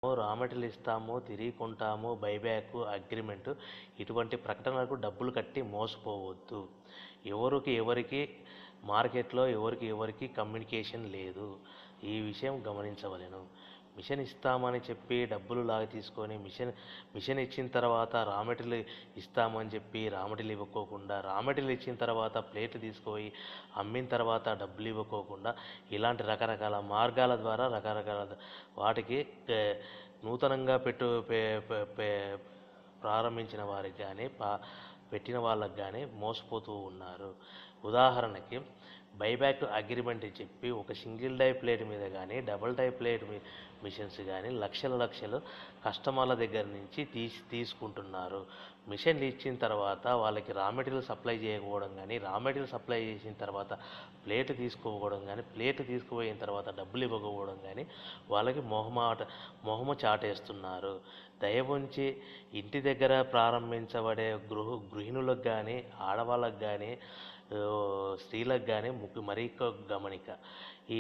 raw material ఇస్తాము తిరిగి కొంటాము buyback agreement ఇటువంటి ప్రకటనలకు డబ్బులు కట్టి మోసపోవద్దు ఎవరికి ఎవరికి మార్కెట్లో ఎవరికి ఎవరికి కమ్యూనికేషన్ లేదు ఈ విషయం గమనించవలెను మిషన్ ఇస్తామని చెప్పి డబ్బులు లాగా తీసుకొని మిషన్ మిషన్ ఇచ్చిన తర్వాత రా మెటీరియల్ ఇస్తామని చెప్పి రా మెటీరియల్ ఇవ్వకోకుండా రా మెటీరియల్ ఇచ్చిన తర్వాత ప్లేట్లు తీసుకుపోయి అమ్మిన తర్వాత డబ్బులు ఇవ్వకోకుండా ఇలాంటి రకరకాల మార్గాల ద్వారా రకరకాల వాటికి ఏ, నూతనంగా పెట్టు పే- పే- పే- ప్రారంభించిన వారికి కానీ పా పెట్టిన వాళ్ళకి కానీ మోసపోతూ ఉన్నారు ఉదాహరణకి బైబ్యాక్ అగ్రిమెంట్ చెప్పి ఒక సింగిల్ డై ప్లేట్ మీద కానీ డబుల్ డై ప్లేట్ మీ మిషన్స్ కానీ లక్షల లక్షలు కస్టమర్ల దగ్గర నుంచి తీసి తీసుకుంటున్నారు మిషన్లు ఇచ్చిన తర్వాత వాళ్ళకి రా మెటీరియల్ సప్లై చేయకపోవడం కానీ రా మెటీరియల్ సప్లై చేసిన తర్వాత ప్లేట్ తీసుకోకపోవడం కానీ ప్లేట్ తీసుకుపోయిన తర్వాత డబ్బులు ఇవ్వకపోవడం కానీ వాళ్ళకి మొహమాట మొహమ చాటేస్తున్నారు దయ ఉంచి ఇంటి దగ్గర ప్రారంభించబడే గృహ గృహిణులకు కానీ ఆడవాళ్ళకు కానీ ఆ, స్త్రీలకు కానీ ముఖ్య మరీ ఒక గమనిక ఈ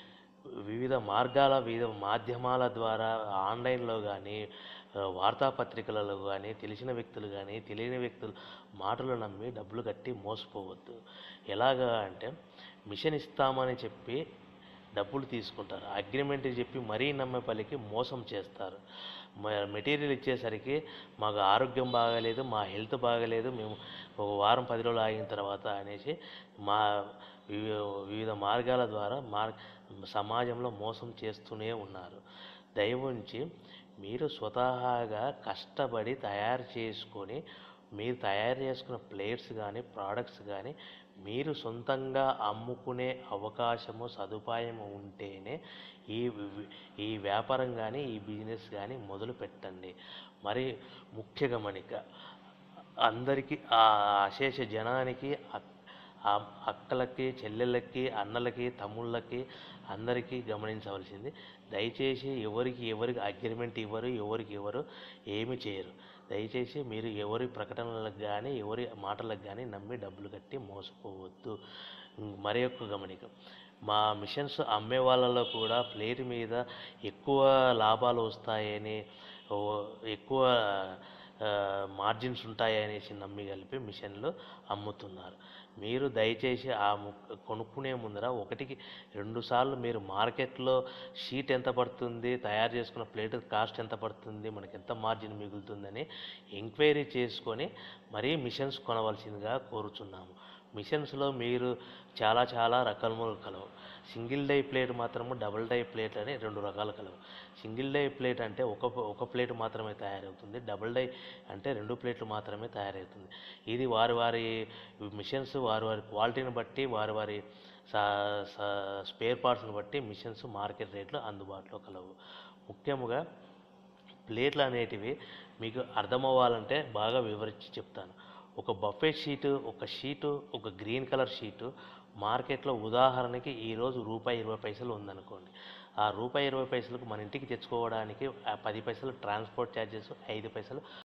వివిధ మార్గాల వివిధ మాధ్యమాల ద్వారా ఆన్లైన్లో కానీ వార్తాపత్రికలలో కానీ తెలిసిన వ్యక్తులు కానీ తెలియని వ్యక్తులు మాటలు నమ్మి డబ్బులు కట్టి మోసపోవద్దు ఎలాగా అంటే మిషన్ ఇస్తామని చెప్పి డబ్బులు తీసుకుంటారు అగ్రిమెంట్ చెప్పి మరీ నమ్మే పలికి మోసం చేస్తారు మ- మెటీరియల్ ఇచ్చేసరికి మాకు ఆరోగ్యం బాగాలేదు మా హెల్త్ బాగాలేదు మేము ఒక వారం పది రోజులు ఆగిన తర్వాత అనేసి మా వివి- వివిధ మార్గాల ద్వారా మార్ సమాజంలో మోసం చేస్తూనే ఉన్నారు దయ ఉంచి మీరు స్వతహాగా కష్టపడి తయారు చేసుకొని మీరు తయారు చేసుకున్న ప్లేట్స్ కానీ ప్రోడక్ట్స్ కానీ మీరు సొంతంగా అమ్ముకునే అవకాశము సదుపాయము ఉంటేనే ఈ వి- ఈ వ్యాపారం కానీ ఈ బిజినెస్ కానీ మొదలు పెట్టండి మరి ముఖ్య గమనిక అందరికీ ఆ అశేష జనానికి అక్- ఆ అక్కలకి చెల్లెళ్ళకి అన్నలకి తమ్ముళ్ళకి అందరికీ గమనించవలసింది దయచేసి ఎవరికి ఎవరికి అగ్రిమెంట్ ఇవ్వరు ఎవరికి ఎవరు ఏమి చేయరు దయచేసి మీరు ఎవరి ప్రకటనలకు కానీ ఎవరి మాటలకు కానీ నమ్మి డబ్బులు కట్టి మోసపోవద్దు మరి యొక్క గమనిక మా మిషన్స్ అమ్మే వాళ్ళలో కూడా ప్లేట్ మీద ఎక్కువ లాభాలు వస్తాయని ఓ ఎక్కువ మార్జిన్స్ ఉంటాయనేసి నమ్మి కలిపి మిషన్లు అమ్ముతున్నారు మీరు దయచేసి ఆ ము- కొనుక్కునే ముందర ఒకటికి రెండు సార్లు మీరు మార్కెట్లో షీట్ ఎంత పడుతుంది తయారు చేసుకున్న ప్లేట్ కాస్ట్ ఎంత పడుతుంది మనకి ఎంత మార్జిన్ మిగులుతుందని ఎంక్వైరీ చేసుకొని మరీ మిషన్స్ కొనవలసిందిగా కోరుచున్నాము మిషన్స్లో మీరు చాలా చాలా రకములు కలవు సింగిల్ డై ప్లేట్ మాత్రము డబుల్ డై ప్లేట్ అని రెండు రకాలు కలవు సింగిల్ డై ప్లేట్ అంటే ఒక ఒక ప్లేట్ మాత్రమే తయారవుతుంది డబుల్ డై అంటే రెండు ప్లేట్లు మాత్రమే తయారవుతుంది ఇది వారి వారి మిషన్స్ వారి వారి క్వాలిటీని బట్టి వారి వారి స్పేర్ పార్ట్స్ని బట్టి మిషన్స్ మార్కెట్ రేట్లు అందుబాటులో కలవు ముఖ్యముగా ప్లేట్లు అనేటివి మీకు అర్థమవ్వాలంటే బాగా వివరించి చెప్తాను ఒక బఫే షీటు ఒక షీటు ఒక గ్రీన్ కలర్ షీటు మార్కెట్లో ఉదాహరణకి ఈరోజు రూపాయి ఇరవై పైసలు ఉందనుకోండి ఆ రూపాయి ఇరవై పైసలకు మన ఇంటికి తెచ్చుకోవడానికి ఆ పది పైసలు ట్రాన్స్పోర్ట్ ఛార్జెస్ ఐదు పైసలు